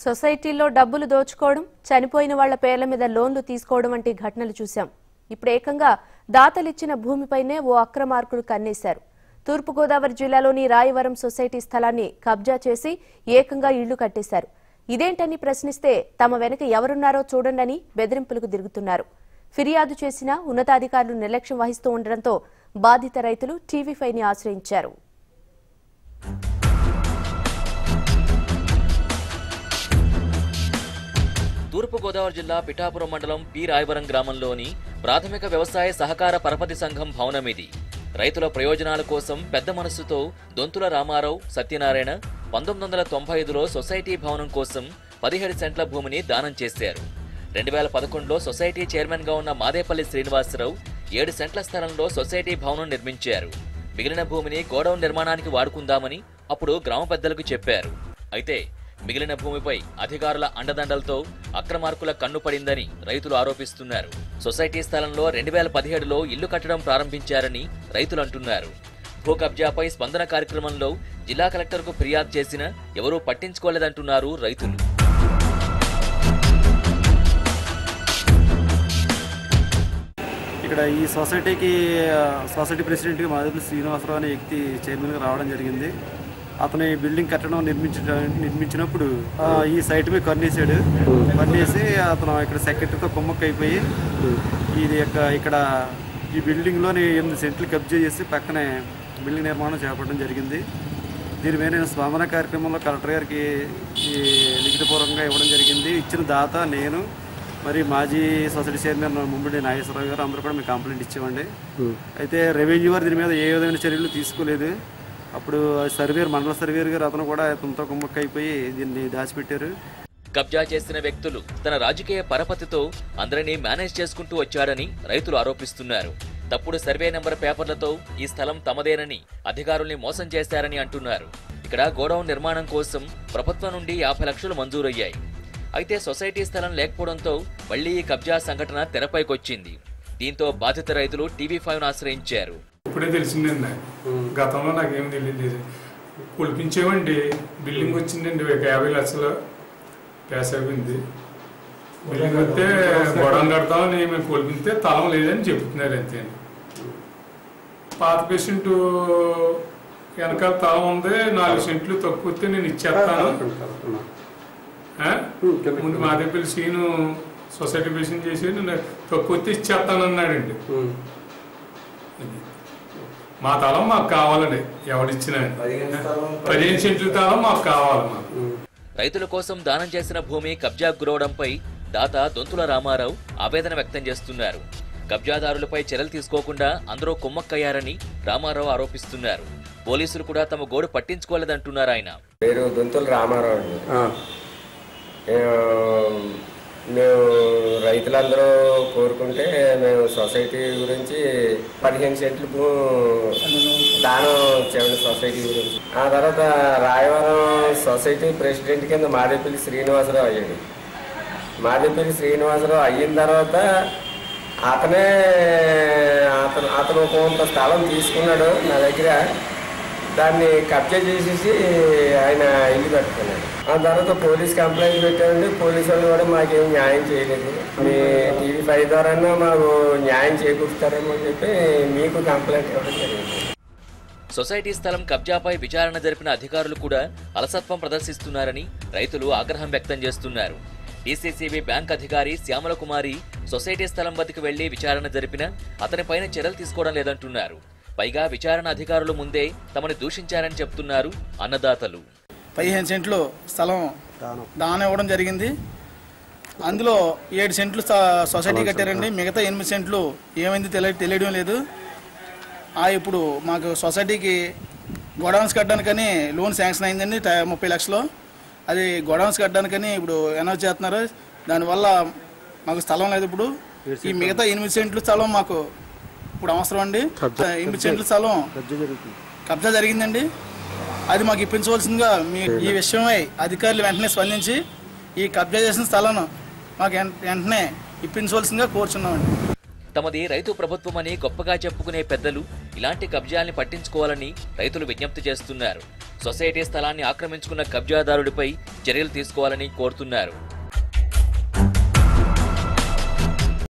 సొసైటీల్లో డబ్బులు దోచుకోవడం చనిపోయిన వాళ్ల పేర్ల మీద లోన్లు తీసుకోవడం వంటి ఘటనలు చూశాం ఇప్పుడు ఏకంగా దాతలిచ్చిన భూమిపైనే ఓ అక్రమార్కులు కన్నేశారు తూర్పుగోదావరి జిల్లాలోని రాయవరం సొసైటీ స్థలాన్ని కబ్జా చేసి ఏకంగా ఇళ్లు కట్టేశారు ఇదేంటని ప్రశ్నిస్తే తమ వెనక ఎవరున్నారో చూడండని బెదిరింపులకు దిగుతున్నారు ఫిర్యాదు చేసినా ఉన్నతాధికారులు నిర్లక్ష్యం వహిస్తూ ఉండడంతో బాధిత రైతులు టీవీ ఫైవ్ ని ఆశ్రయించారు తూర్పుగోదావరి జిల్లా పిఠాపురం మండలం పి రాయవరం గ్రామంలోని ప్రాథమిక వ్యవసాయ సహకార పరపతి సంఘం భవనం ఇది రైతుల ప్రయోజనాల కోసం పెద్ద మనస్సుతో దొంతుల రామారావు సత్యనారాయణ పంతొమ్మిది వందల తొంభై ఐదులో సొసైటీ భవనం కోసం పదిహేడు సెంట్ల భూమిని దానం చేశారు రెండు వేల పదకొండులో సొసైటీ చైర్మన్ గా ఉన్న మాదేపల్లి శ్రీనివాసరావు ఏడు సెంట్ల స్థలంలో సొసైటీ భవనం నిర్మించారు మిగిలిన భూమిని గోడౌన్ నిర్మాణానికి వాడుకుందామని అప్పుడు గ్రామ పెద్దలకు చెప్పారు అయితే మిగిలిన భూమిపై అధికారుల అండదండలతో అక్రమార్కుల కన్ను పడిందని రైతులు ఆరోపిస్తున్నారు సొసైటీ స్థలంలో రెండు వేల పదిహేడులో ఇల్లు కట్టడం ప్రారంభించారని రైతులు అంటున్నారు భూ కబ్జాపై స్పందన కార్యక్రమంలో జిల్లా కలెక్టర్కు ఫిర్యాదు చేసినా ఎవరూ పట్టించుకోలేదంటున్నారు రైతులు ఇక్కడ ఈ సొసైటీకి ఆ, సొసైటీ ప్రెసిడెంట్గా మాధవి శ్రీనివాసరావు అనే వ్యక్తి చైర్మన్గా రావడం జరిగింది అతను ఈ బిల్డింగ్ కట్టడం నిర్మించ నిర్మించినప్పుడు ఆ, ఈ సైట్ మీద కన్నేసాడు కన్నేసి అతను ఇక్కడ సెక్రటరీతో కుమ్మక్క అయిపోయి ఇది యొక్క ఇక్కడ ఈ బిల్డింగ్లోని ఎనిమిది సెంట్లు కబ్జా చేసి పక్కనే బిల్డింగ్ నిర్మాణం చేపట్టడం జరిగింది దీని మీద నేను స్పందన కార్యక్రమంలో కలెక్టర్ గారికి ఈ లిఖితపూర్వకంగా ఇవ్వడం జరిగింది ఇచ్చిన దాత నేను మరి మాజీ సొసైటీ చైర్మన్ ముమ్మిడి నాగేశ్వరరావు గారు అందరూ కూడా మేము కంప్లైంట్ ఇచ్చామండి అయితే రెవెన్యూ వారు దీని మీద ఏ విధమైన చర్యలు తీసుకోలేదు అప్పుడు సర్వేర్ మండల సర్వేర్ గారు అతను కూడా అతనితో కుమ్మక్క అయిపోయి దీన్ని దాచిపెట్టారు కబ్జా చేసిన వ్యక్తులు తన రాజకీయ పరపతితో అందరినీ మేనేజ్ చేసుకుంటూ వచ్చాడని రైతులు ఆరోపిస్తున్నారు తప్పుడు సర్వే నెంబర్ పేపర్లతో ఈ స్థలం తమదేనని అధికారుల్ని మోసం చేశారని అంటున్నారు ఇక్కడ గోడౌన్ నిర్మాణం కోసం ప్రభుత్వం నుండి యాభై లక్షలు మంజూరయ్యాయి అయితే సొసైటీ స్థలం లేకపోవడంతో మళ్లీ ఈ కబ్జా సంఘటన తెరపైకొచ్చింది దీంతో బాధిత రైతులు టీవీ ఫైవ్ ఆశ్రయించారు ఇప్పుడే తెలిసిందండి గతంలో నాకేం తెలియలేదు కులిపించేవండి బిల్డింగ్ వచ్చిందండి ఒక యాభై లక్షలు ప్యాస్ అయిపోయింది బిల్డింగ్ వస్తే గొడవ కడతామని మేము కొలిపితే తలం లేదని చెబుతున్నారు అంతే పాత పేషెంట్ వెనకాల తలం ఉంది నాలుగు సెంట్లు తక్కువ వస్తే నేను ఇచ్చేస్తాను ఆ? ముందు మా దగ్గర సీను సొసైటీ పేషెంట్ చేసి నేను తక్కువ వస్తే ఇచ్చేస్తాను అన్నాడండి మా తలం మాకు కావాలండి ఎవడిచ్చినా పదిహేను సెంట్ల తలం మాకు కావాలి మాకు రైతుల కోసం దానం చేసిన భూమి కబ్జా గురవడంపై దాత దొంతుల రామారావు ఆవేదన వ్యక్తం చేస్తున్నారు కబ్జాదారులపై చర్యలు తీసుకోకుండా అందరూ కుమ్మక్కయ్యారని రామారావు ఆరోపిస్తున్నారు పోలీసులు కూడా తమ గోడు పట్టించుకోలేదంటున్నారు ఆయన పేరు దొంతుల రామారావు అండి మేము- మేము రైతులందరూ కోరుకుంటే మేము సొసైటీ గురించి పదిహేను సెంట్లు భూ- దానం చేయండి సొసైటీ గురించి ఆ తర్వాత రాయవరం సొసైటీ ప్రెసిడెంట్ కింద మాదేపల్లి శ్రీనివాసరావు అయ్యాడు మాదేపల్లి శ్రీనివాసరావు అయిన తర్వాత అతనే అతను అతను కొంత స్థలం తీసుకున్నాడు నా దగ్గర దాన్ని కబ్జా చేసేసి ఆయన ఇల్లు కట్టుకున్నాడు ఆ తర్వాత పోలీస్ కంప్లైంట్ పెట్టారండి పోలీసు వాళ్ళు కూడా మాకేం న్యాయం చేయలేదు మీ టీవీ ఫైవ్ ద్వారా మాకు న్యాయం చేకూరుస్తారేమో అని చెప్పి మీకు కంప్లైంట్ ఇవ్వడం జరిగింది సొసైటీ స్థలం కబ్జాపై విచారణ జరిపిన అధికారులు కూడా అలసత్వం ప్రదర్శిస్తున్నారని రైతులు ఆగ్రహం వ్యక్తం చేస్తున్నారు డీసీసీబీ బ్యాంక్ అధికారి శ్యామల కుమారి సొసైటీ స్థలం వద్దకు వెళ్లి విచారణ జరిపినా అతనిపైన చర్యలు తీసుకోవడం లేదంటున్నారు పైగా విచారణ అధికారులు ముందే తమని దూషించారని చెప్తున్నారు అన్నదాతలు పదిహేను సెంట్లు స్థలం దానం ఇవ్వడం జరిగింది అందులో ఏడు సెంట్లు స- సొసైటీ కట్టారండి మిగతా ఎనిమిది సెంట్లు ఏమైంది తెలియ తెలియడం లేదు ఆ ఇప్పుడు మాకు సొసైటీకి గోడౌన్స్ కట్టడానికని లోన్ శాంక్షన్ అయిందండి ట- ముప్పై లక్షలు అది గోడౌన్స్ కట్టడానికని ఇప్పుడు అనౌన్స్ చేస్తున్నారు దానివల్ల మాకు స్థలం లేదు ఇప్పుడు ఈ మిగతా ఎనిమిది సెంట్లు స్థలం మాకు ఇప్పుడు అవసరం అండి ఎనిమిది సెంట్ల స్థలం కబ్జా జరిగిందండి అది మాకు ఇప్పించవలసిందిగా మీ ఈ విషయమై అధికారులు వెంటనే స్పందించి ఈ కబ్జా చేసిన స్థలాన్ని మాకు వెం- వెంటనే ఇప్పించవలసిందిగా కోరుచున్నామండి తమది రైతు ప్రభుత్వమని గొప్పగా చెప్పుకునే పెద్దలు ఇలాంటి కబ్జాల్ని పట్టించుకోవాలని రైతులు విజ్ఞప్తి చేస్తున్నారు సొసైటీ స్థలాన్ని ఆక్రమించుకున్న కబ్జాదారుడిపై చర్యలు తీసుకోవాలని కోరుతున్నారు